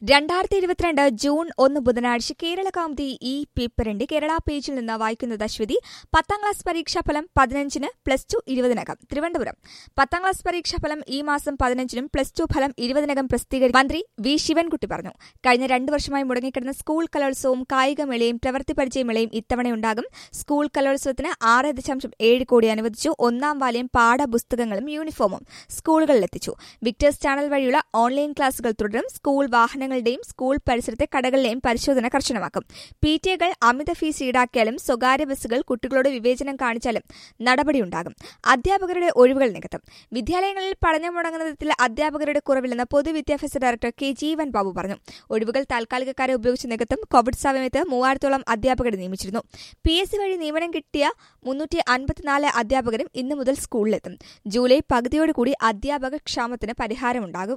രണ്ടായിരത്തി ഇരുപത്തിരണ്ട് ജൂൺ ഒന്ന് ബുധനാഴ്ച കേരള കൗമുദി ഈ പേപ്പറിന്റെ കേരള പേജിൽ നിന്ന് വായിക്കുന്നത് അശ്വതി പത്താം ക്ലാസ് പരീക്ഷാഫലം പതിനഞ്ചിന് പ്ലസ് ടു ഇരുപതിനകം തിരുവനന്തപുരം പത്താം ക്ലാസ് പരീക്ഷാഫലം ഈ മാസം പതിനഞ്ചിനും പ്ലസ് ടു ഫലം ഇരുപതിനകം പ്രസിദ്ധീകരിക്കും മന്ത്രി വി ശിവൻകുട്ടി പറഞ്ഞു കഴിഞ്ഞ രണ്ടു വർഷമായി മുടങ്ങിക്കിടന്ന സ്കൂൾ കലോത്സവവും കായികമേളയും പ്രവൃത്തി പരിചയമേളയും ഇത്തവണയുണ്ടാകും സ്കൂൾ കലോത്സവത്തിന് ആറ് ദശാംശം ഏഴ് കോടി അനുവദിച്ചു ഒന്നാം വാല്യം പാഠപുസ്തകങ്ങളും യൂണിഫോമും സ്കൂളുകളിലെത്തിച്ചു വിക്ടേഴ്സ് ചാനൽ വഴിയുള്ള ഓൺലൈൻ ക്ലാസുകൾ തുടരും സ്കൂൾ വാഹനങ്ങളുടെയും സ്കൂൾ പരിസരത്തെ കടകളിലെയും പരിശോധന കർശനമാക്കും പി ടി എകൾ അമിത ഫീസ് ഈടാക്കിയാലും സ്വകാര്യ ബസ്സുകൾ കുട്ടികളോട് വിവേചനം കാണിച്ചാലും നടപടിയുണ്ടാകും അധ്യാപകരുടെ ഒഴിവുകൾ നികത്തും വിദ്യാലയങ്ങളിൽ പഠനം മുടങ്ങുന്ന വിധത്തിൽ അധ്യാപകരുടെ കുറവില്ലെന്ന് പൊതുവിദ്യാഭ്യാസ ഡയറക്ടർ കെ ജീവൻ ബാബു പറഞ്ഞു ഒഴിവുകൾ താൽക്കാലികക്കാരെ ഉപയോഗിച്ച് നികത്തും കോവിഡ് സമയത്ത് മൂവായിരത്തോളം അധ്യാപകരെ നിയമിച്ചിരുന്നു പി എസ് സി വഴി നിയമനം കിട്ടിയ മുന്നൂറ്റി അൻപത്തിനാല് അധ്യാപകരും ഇന്നു മുതൽ സ്കൂളിലെത്തും ജൂലൈ പകുതിയോടുകൂടി അധ്യാപക ക്ഷാമത്തിന് പരിഹാരമുണ്ടാകും